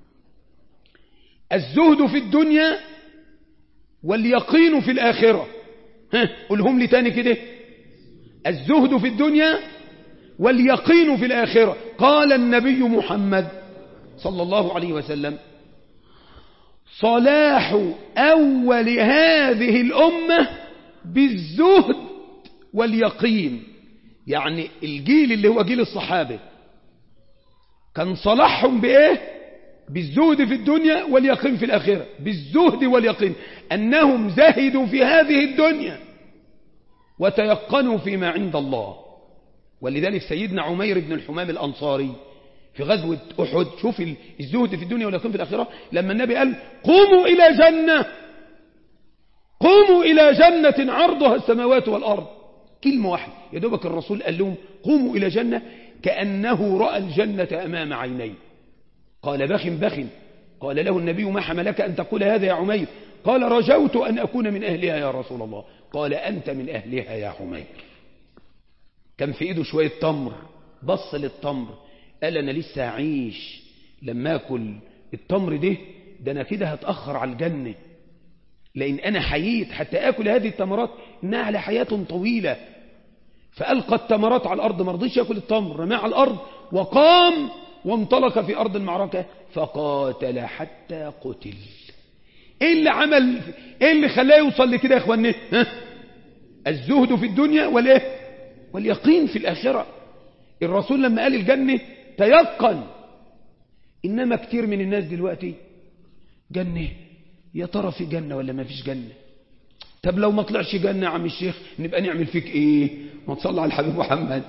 الزهد في الدنيا واليقين في الآخرة ها قولهم لي تاني كده الزهد في الدنيا واليقين في الآخرة قال النبي محمد صلى الله عليه وسلم صلاح أول هذه الأمة بالزهد واليقين يعني الجيل اللي هو جيل الصحابة كان صلاحهم بإيه بالزهد في الدنيا واليقين في الآخرة بالزهد واليقين أنهم زهدوا في هذه الدنيا وتيقنوا فيما عند الله ولذلك سيدنا عمير بن الحمام الأنصاري في غزوة أحد شوف الزهد في الدنيا واليقين في الآخرة لما النبي قال قوموا إلى جنة قوموا إلى جنة عرضها السماوات والأرض كلمة واحدة يا دوبك الرسول قال لهم قوموا إلى جنة كأنه رأى الجنة أمام عينيه قال بخ بخ قال له النبي ما حملك أن تقول هذا يا عمير قال رجوت أن أكون من أهلها يا رسول الله قال أنت من أهلها يا عمير كان في إيده شوية تمر بص للتمر قال أنا لسه هعيش لما أكل التمر ده ده أنا كده هتأخر على الجنة لأن أنا حييت حتى أكل هذه التمرات إنها على حياة طويلة فألقى التمرات على الأرض ما رضيش يأكل التمر رماه على الأرض وقام وانطلق في أرض المعركة فقاتل حتى قتل ايه اللي عمل ايه اللي خلاه يوصل لكده يا اخواني ها؟ الزهد في الدنيا والايه واليقين في الآخرة الرسول لما قال الجنة تيقن إنما كتير من الناس دلوقتي جنة يا ترى في جنة ولا ما فيش جنة طب لو ما طلعش جنة يا عم الشيخ نبقى نعمل فيك ايه ما تصلى على الحبيب محمد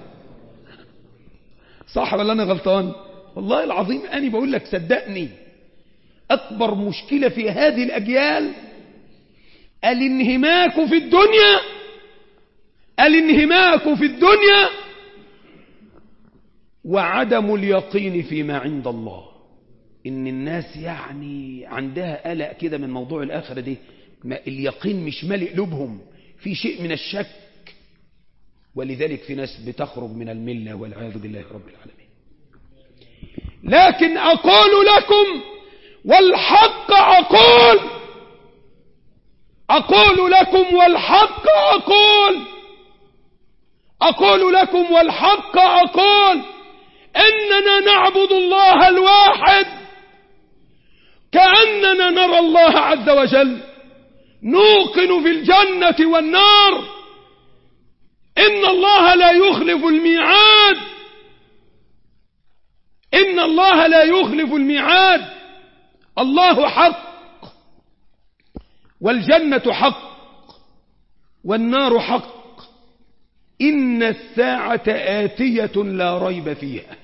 صح ولا انا غلطان والله العظيم انا بقول لك صدقني اكبر مشكلة في هذه الاجيال الانهماك في الدنيا الانهماك في الدنيا وعدم اليقين فيما عند الله ان الناس يعني عندها قلق كده من موضوع الاخره دي ما اليقين مش مالئ قلوبهم في شيء من الشك ولذلك في ناس بتخرج من المله والعياذ بالله رب العالمين لكن اقول لكم والحق اقول اقول لكم والحق اقول اقول لكم والحق اقول اننا نعبد الله الواحد كأننا نرى الله عز وجل نوقن في الجنة والنار إن الله لا يخلف الميعاد إن الله لا يخلف الميعاد الله حق والجنة حق والنار حق إن الساعة آتية لا ريب فيها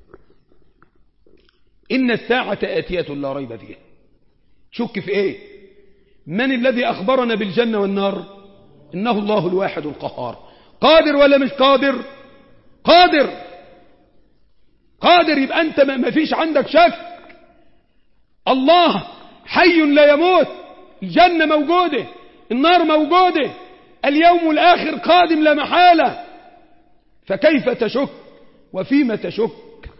إن الساعة آتية لا ريب فيها شك في إيه من الذي أخبرنا بالجنة والنار إنه الله الواحد القهار قادر ولا مش قادر قادر قادر يبقى أنت ما فيش عندك شك الله حي لا يموت الجنة موجودة النار موجودة اليوم الآخر قادم لا محالة فكيف تشك وفيما تشك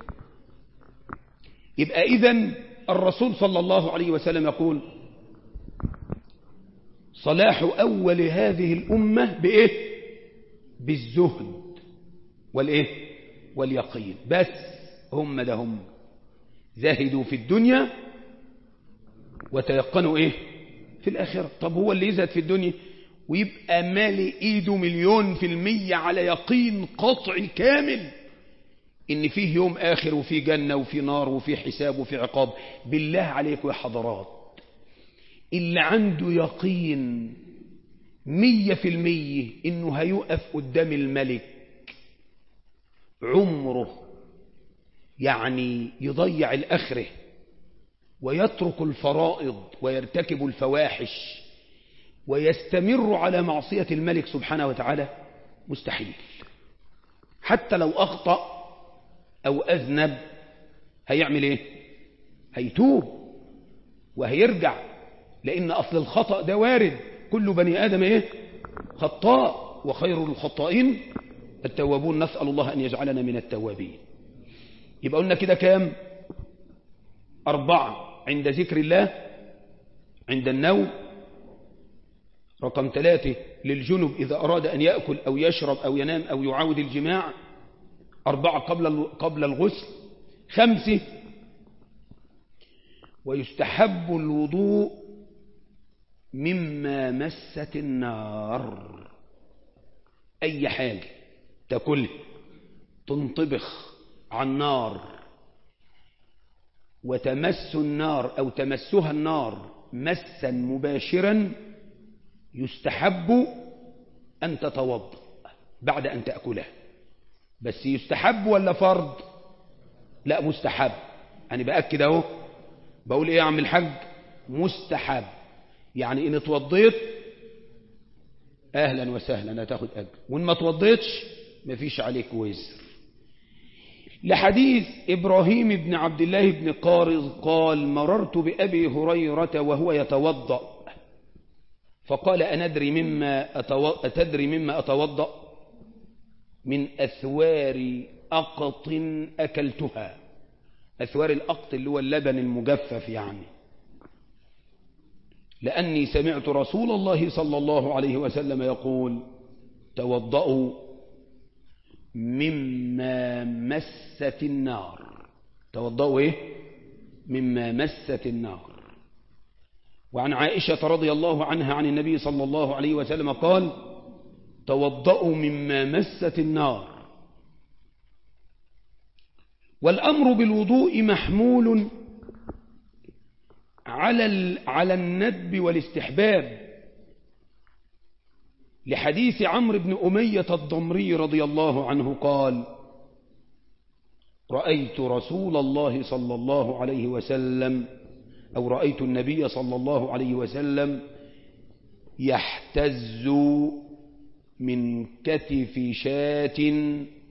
يبقى إذن الرسول صلى الله عليه وسلم يقول صلاح أول هذه الأمة بإيه بالزهد والإيه واليقين بس هم ده هم زاهدوا في الدنيا وتيقنوا إيه في الآخرة طب هو اللي يزهد في الدنيا ويبقى مالي إيده مليون في المية على يقين قطعي كامل إن فيه يوم آخر وفيه جنة وفيه نار وفيه حساب وفيه عقاب بالله عليكم يا حضرات اللي عنده يقين مية في المية إنه هيقف قدام الملك عمره يعني يضيع الأخره ويترك الفرائض ويرتكب الفواحش ويستمر على معصية الملك سبحانه وتعالى مستحيل حتى لو أخطأ أو أذنب هيعمل إيه هيتوب وهيرجع لأن أصل الخطأ ده وارد كل بني آدم إيه خطاء وخير الخطائين التوابون نسأل الله أن يجعلنا من التوابين يبقى قلنا كده كام أربعة عند ذكر الله عند النوم رقم ثلاثة للجنب إذا أراد أن يأكل أو يشرب أو ينام أو يعاود الجماع أربعة قبل قبل الغسل خمسة ويستحب الوضوء مما مست النار أي حاجة تاكلها تنطبخ على النار وتمس النار أو تمسها النار مسا مباشرا يستحب أن تتوضأ بعد أن تأكلها بس يستحب ولا فرض لا مستحب أنا بأكد أهو بقول إيه يا عم الحاج مستحب يعني إن اتوضيت أهلا وسهلا هتاخد أجر وإن ما اتوضيتش مفيش عليك وزر لحديث إبراهيم بن عبد الله بن قارض قال مررت بأبي هريرة وهو يتوضأ فقال أندري مما أتو... أتدري مما أتوضأ من أثوار أقط أكلتها أثوار الأقط اللي هو اللبن المجفف يعني لأني سمعت رسول الله صلى الله عليه وسلم يقول توضأوا مما مست النار توضأوا إيه مما مست النار وعن عائشة رضي الله عنها عن النبي صلى الله عليه وسلم قال توضأوا مما مست النار والأمر بالوضوء محمول على على الندب والاستحباب لحديث عمرو بن أمية الضمري رضي الله عنه قال رأيت رسول الله صلى الله عليه وسلم أو رأيت النبي صلى الله عليه وسلم يحتز من كتف شاة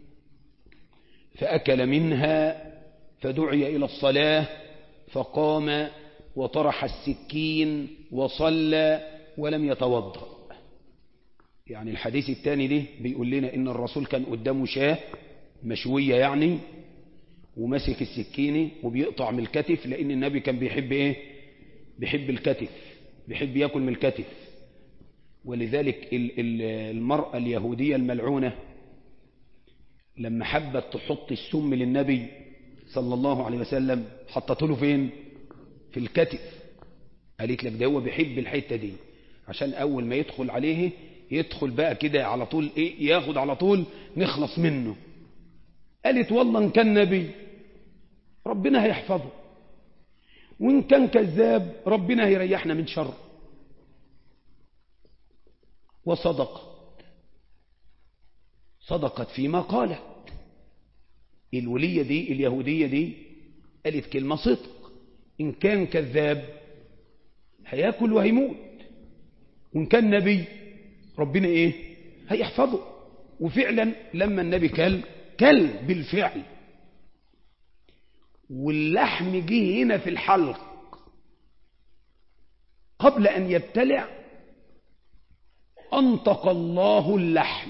فأكل منها فدعي إلى الصلاة فقام وطرح السكين وصلى ولم يتوضأ يعني الحديث الثاني ده بيقول لنا إن الرسول كان قدامه شاه مشوية يعني ومسك السكينة وبيقطع من الكتف لأن النبي كان بيحب إيه بيحب الكتف بيحب يأكل من الكتف ولذلك المرأة اليهودية الملعونة لما حبت تحط السم للنبي صلى الله عليه وسلم حطته له فين في الكتف قالت لك ده هو بيحب الحتة دي عشان أول ما يدخل عليه يدخل بقى كده على طول إيه ياخد على طول نخلص منه قالت والله إن كان نبي ربنا هيحفظه وإن كان كذاب ربنا هيريحنا من شر وصدقت صدقت فيما قالت الولية دي اليهودية دي قالت كلمة صدق إن كان كذاب هياكل وهيموت وإن كان نبي ربنا إيه هيحفظه وفعلا لما النبي كل كل بالفعل واللحم جه هنا في الحلق قبل أن يبتلع أنطق الله اللحم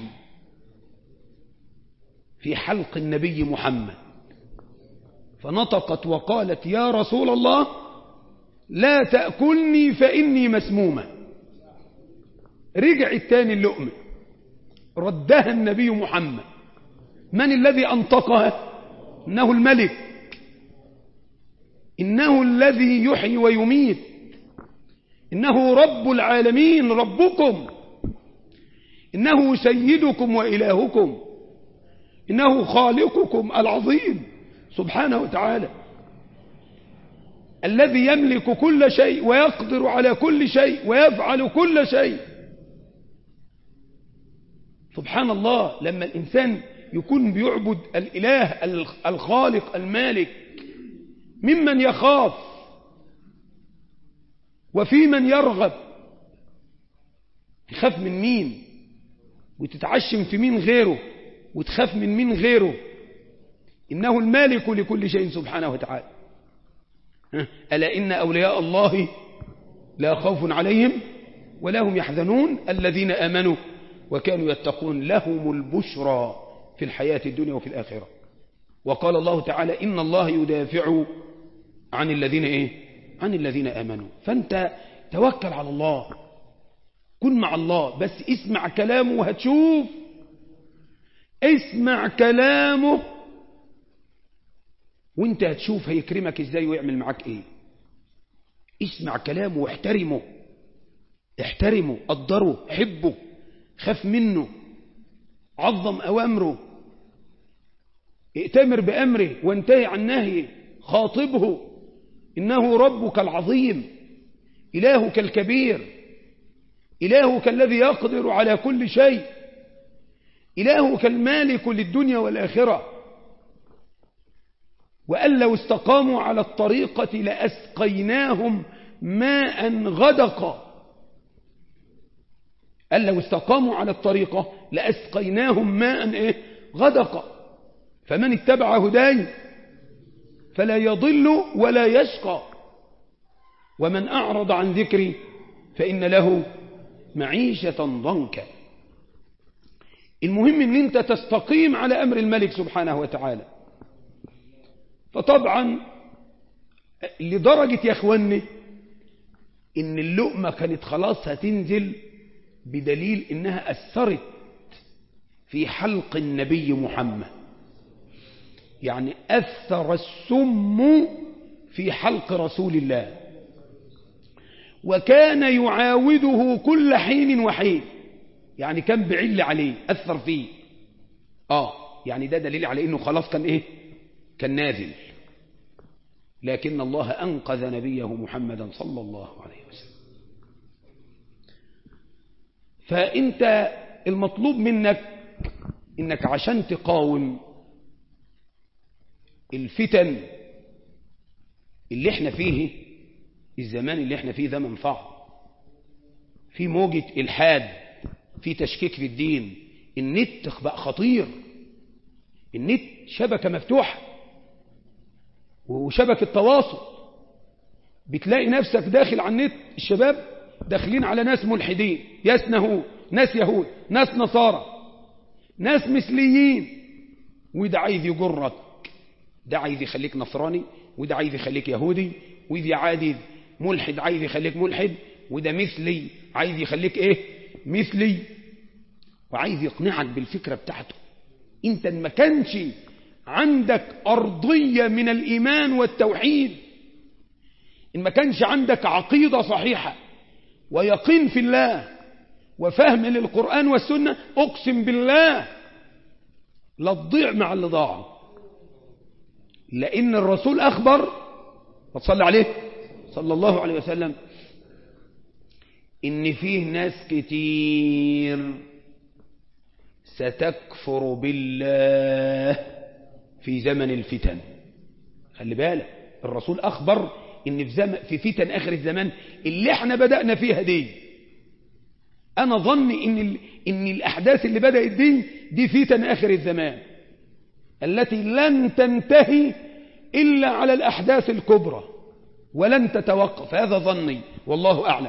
في حلق النبي محمد فنطقت وقالت يا رسول الله لا تأكلني فإني مسمومة رجع التاني اللقمة ردها النبي محمد من الذي أنطقها إنه الملك إنه الذي يحيي ويميت إنه رب العالمين ربكم إنه سيدكم وإلهكم إنه خالقكم العظيم سبحانه وتعالى الذي يملك كل شيء ويقدر على كل شيء ويفعل كل شيء سبحان الله لما الإنسان يكون بيعبد الإله الخالق المالك ممن يخاف وفي من يرغب تخاف من مين وتتعشم في مين غيره وتخاف من مين غيره إنه المالك لكل شيء سبحانه وتعالى ألا إن أولياء الله لا خوف عليهم ولا هم يحزنون الذين آمنوا وكانوا يتقون لهم البشرى في الحياة الدنيا وفي الآخرة وقال الله تعالى إن الله يدافع عن الذين إيه عن الذين آمنوا فأنت توكل على الله كن مع الله بس اسمع كلامه وهتشوف اسمع كلامه وانت هتشوف هيكرمك ازاي ويعمل معاك ايه اسمع كلامه واحترمه احترمه قدره حبه خاف منه عظم أوامره ائتمر بأمره وانتهي عن نهيه خاطبه إنه ربك العظيم إلهك الكبير إلهك الذي يقدر على كل شيء إلهك المالك للدنيا والآخرة وأن لو استقاموا على الطريقة لأسقيناهم ماء غدقا أن لو استقاموا على الطريقة لأسقيناهم ماء إيه؟ غدقا فمن اتبع هداي فلا يضل ولا يشقى ومن أعرض عن ذكري فإن له معيشة ضنكا المهم ان انت تستقيم على امر الملك سبحانه وتعالى فطبعا لدرجة يا اخواني ان اللقمة كانت خلاص هتنزل بدليل انها اثرت في حلق النبي محمد يعني اثر السم في حلق رسول الله وكان يعاوده كل حين وحين يعني كان بعل عليه أثر فيه آه يعني ده دليل على إنه خلاص كان إيه كان نازل لكن الله أنقذ نبيه محمدا صلى الله عليه وسلم فأنت المطلوب منك إنك عشان تقاوم الفتن اللي احنا فيه الزمان اللي احنا فيه ده منفعه في موجة إلحاد في تشكيك في الدين النت بقى خطير النت شبكة مفتوحة وشبكة تواصل بتلاقي نفسك داخل على النت الشباب داخلين على ناس ملحدين ناس نهود ناس يهود ناس نصارى ناس مثليين وده عايز يجرك ده عايز يخليك نصراني وده عايز يخليك يهودي وده عادي ملحد عايز يخليك ملحد وده مثلي عايز يخليك ايه مثلي وعايز يقنعك بالفكرة بتاعته انت ما كانش عندك أرضية من الإيمان والتوحيد إن ما كانش عندك عقيدة صحيحة ويقين في الله وفهم للقرآن والسنة أقسم بالله لا تضيع مع اللي ضاعوا لأن الرسول أخبر وتصلي عليه صلى الله عليه وسلم إن فيه ناس كتير ستكفر بالله في زمن الفتن خلي بالك الرسول أخبر إن في, زمن في فتن آخر الزمان اللي احنا بدأنا فيها دي أنا ظني إن, ال... إن الأحداث اللي بدأت دي دي فتن آخر الزمان التي لن تنتهي إلا على الأحداث الكبرى ولن تتوقف هذا ظني والله أعلم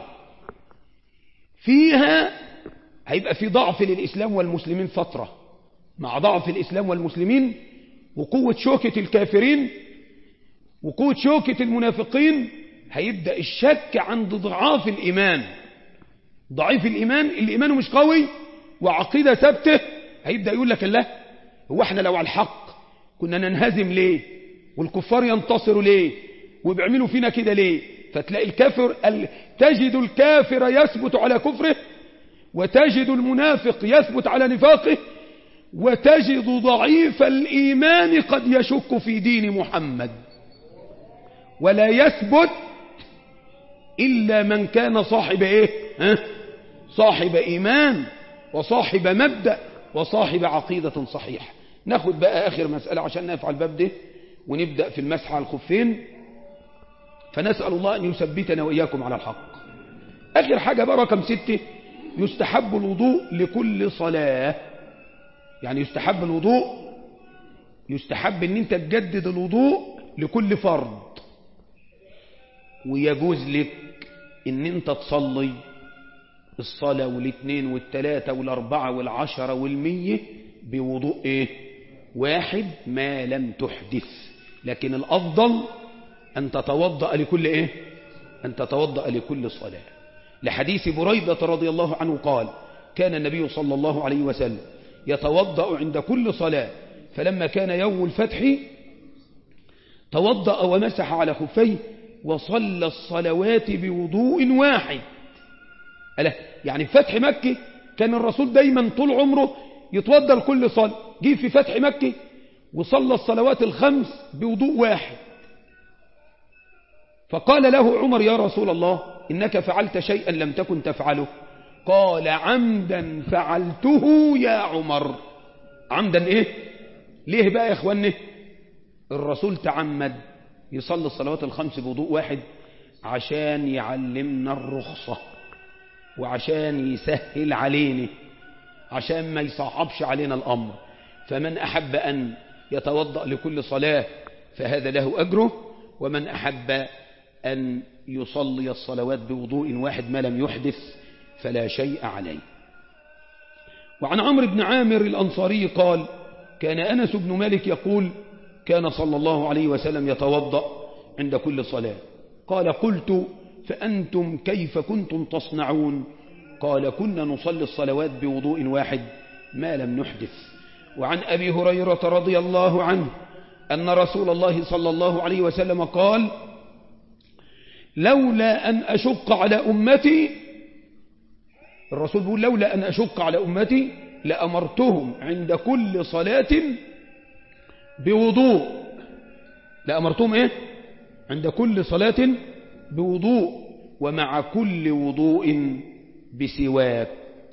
فيها هيبقى في ضعف للإسلام والمسلمين فترة مع ضعف الإسلام والمسلمين وقوة شوكة الكافرين وقوة شوكة المنافقين هيبدأ الشك عند ضعاف الإيمان ضعيف الإيمان اللي إيمانه مش قوي وعقيدة ثابته هيبدأ يقول لك الله هو احنا لو على الحق كنا ننهزم ليه والكفار ينتصروا ليه وبيعملوا فينا كده ليه فتلاقي الكافر ال... تجد الكافر يثبت على كفره وتجد المنافق يثبت على نفاقه وتجد ضعيف الإيمان قد يشك في دين محمد ولا يثبت إلا من كان صاحب إيه ها؟ صاحب إيمان وصاحب مبدأ وصاحب عقيدة صحيحة ناخد بقى آخر مسألة عشان نفعل الباب ده ونبدأ في المسح على الخفين فنسأل الله أن يثبتنا وإياكم على الحق آخر حاجة بقى رقم ستة يستحب الوضوء لكل صلاة يعني يستحب الوضوء يستحب ان انت تجدد الوضوء لكل فرض ويجوز لك ان انت تصلي الصلاة والاثنين والثلاثة والاربعة والعشرة والمية بوضوء ايه واحد ما لم تحدث لكن الافضل ان تتوضأ لكل ايه ان تتوضأ لكل صلاة لحديث بريدة رضي الله عنه قال كان النبي صلى الله عليه وسلم يتوضأ عند كل صلاة فلما كان يوم الفتح توضأ ومسح على خفيه وصلى الصلوات بوضوء واحد ألا يعني في فتح مكة كان الرسول دايما طول عمره يتوضى لكل صلاة جه في فتح مكة وصلى الصلوات الخمس بوضوء واحد فقال له عمر يا رسول الله إنك فعلت شيئا لم تكن تفعله قال عمدا فعلته يا عمر عمدا ايه ليه بقى يا اخواني الرسول تعمد يصلي الصلوات الخمس بوضوء واحد عشان يعلمنا الرخصة وعشان يسهل علينا عشان ما يصعبش علينا الأمر فمن أحب أن يتوضأ لكل صلاة فهذا له أجره ومن أحب أن يصلي الصلوات بوضوء واحد ما لم يحدث فلا شيء عليه وعن عمرو بن عامر الأنصاري قال كان أنس بن مالك يقول كان صلى الله عليه وسلم يتوضأ عند كل صلاة قال قلت فأنتم كيف كنتم تصنعون قال كنا نصلي الصلوات بوضوء واحد ما لم نحدث وعن أبي هريرة رضي الله عنه أن رسول الله صلى الله عليه وسلم قال لولا أن أشق على أمتي الرسول بيقول لولا أن أشق على أمتي لأمرتهم عند كل صلاة بوضوء لأمرتهم إيه عند كل صلاة بوضوء ومع كل وضوء بسواك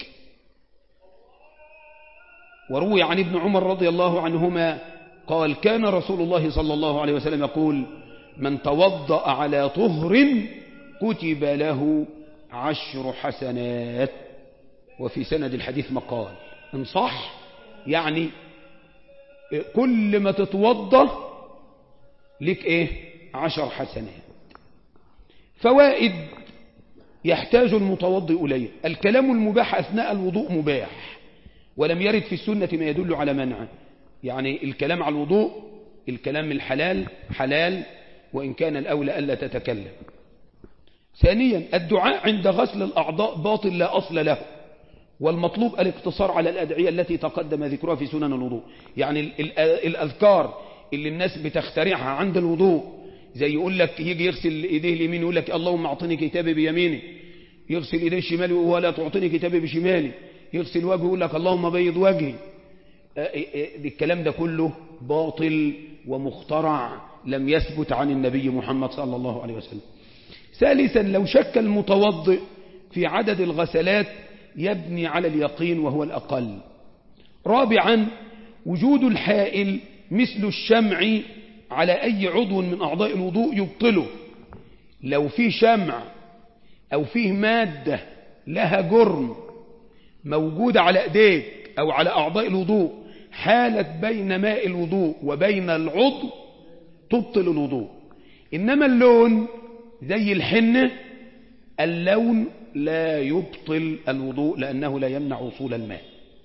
وروي عن ابن عمر رضي الله عنهما قال كان رسول الله صلى الله عليه وسلم يقول من توضأ على طهر كتب له عشر حسنات وفي سند الحديث مقال إن صح يعني كل ما تتوضى لك ايه عشر حسنات فوائد يحتاج المتوضئ إليه الكلام المباح أثناء الوضوء مباح ولم يرد في السنة ما يدل على منعه يعني الكلام على الوضوء الكلام الحلال حلال وإن كان الأولى ألا تتكلم ثانيا الدعاء عند غسل الأعضاء باطل لا أصل له والمطلوب الاقتصار على الأدعية التي تقدم ذكرها في سنن الوضوء يعني الأذكار اللي الناس بتخترعها عند الوضوء زي يقول لك يجي يغسل ايديه اليمين يقول لك اللهم اعطني كتابي بيميني يغسل ايديه الشمال ولا تعطيني كتابي بشمالي يغسل وجهه يقول لك اللهم بيض وجهي الكلام ده كله باطل ومخترع لم يثبت عن النبي محمد صلى الله عليه وسلم ثالثا لو شك المتوضئ في عدد الغسلات يبني على اليقين وهو الأقل رابعا وجود الحائل مثل الشمع على أي عضو من أعضاء الوضوء يبطله لو في شمع أو فيه مادة لها جرم موجودة على أيديك أو على أعضاء الوضوء حالت بين ماء الوضوء وبين العضو تبطل الوضوء إنما اللون زي الحنة اللون لا يبطل الوضوء لأنه لا يمنع وصول الماء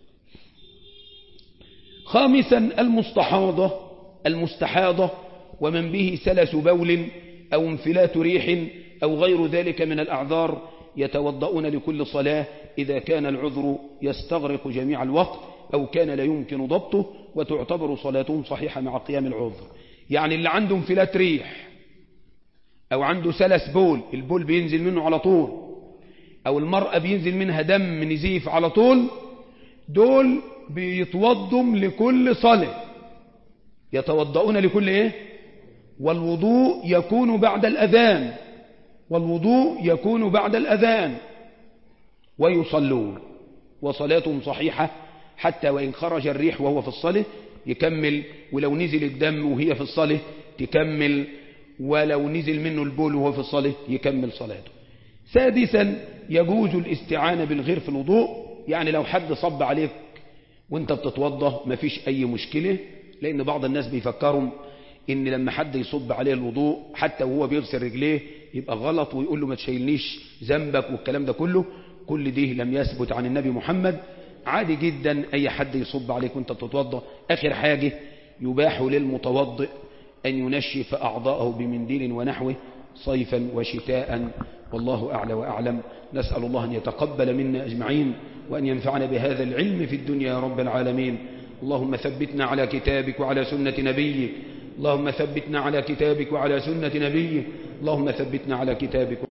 خامسا المستحاضة المستحاضة ومن به سلس بول أو انفلات ريح أو غير ذلك من الأعذار يتوضؤون لكل صلاة إذا كان العذر يستغرق جميع الوقت أو كان لا يمكن ضبطه وتعتبر صلاتهم صحيحة مع قيام العذر يعني اللي عنده انفلات ريح أو عنده سلس بول البول بينزل منه على طول أو المرأة بينزل منها دم نزيف على طول دول بيتوضم لكل صلاة يتوضؤون لكل إيه والوضوء يكون بعد الأذان والوضوء يكون بعد الأذان ويصلون وصلاتهم صحيحة حتى وإن خرج الريح وهو في الصلاة يكمل ولو نزل الدم وهي في الصلاة تكمل ولو نزل منه البول وهو في الصلاة يكمل صلاته سادسا يجوز الاستعانة بالغير في الوضوء يعني لو حد صب عليك وانت بتتوضى مفيش أي مشكلة لأن بعض الناس بيفكروا ان لما حد يصب عليه الوضوء حتى وهو بيغسل رجليه يبقى غلط ويقول له ما تشيلنيش ذنبك والكلام ده كله كل دي لم يثبت عن النبي محمد عادي جدا اي حد يصب عليك وانت بتتوضا اخر حاجة يباح للمتوضئ ان ينشف اعضاءه بمنديل ونحوه صيفا وشتاء والله أعلى وأعلم نسأل الله أن يتقبل منا أجمعين وأن ينفعنا بهذا العلم في الدنيا يا رب العالمين اللهم ثبتنا على كتابك وعلى سنة نبيك اللهم ثبتنا على كتابك وعلى سنة نبيك اللهم ثبتنا على كتابك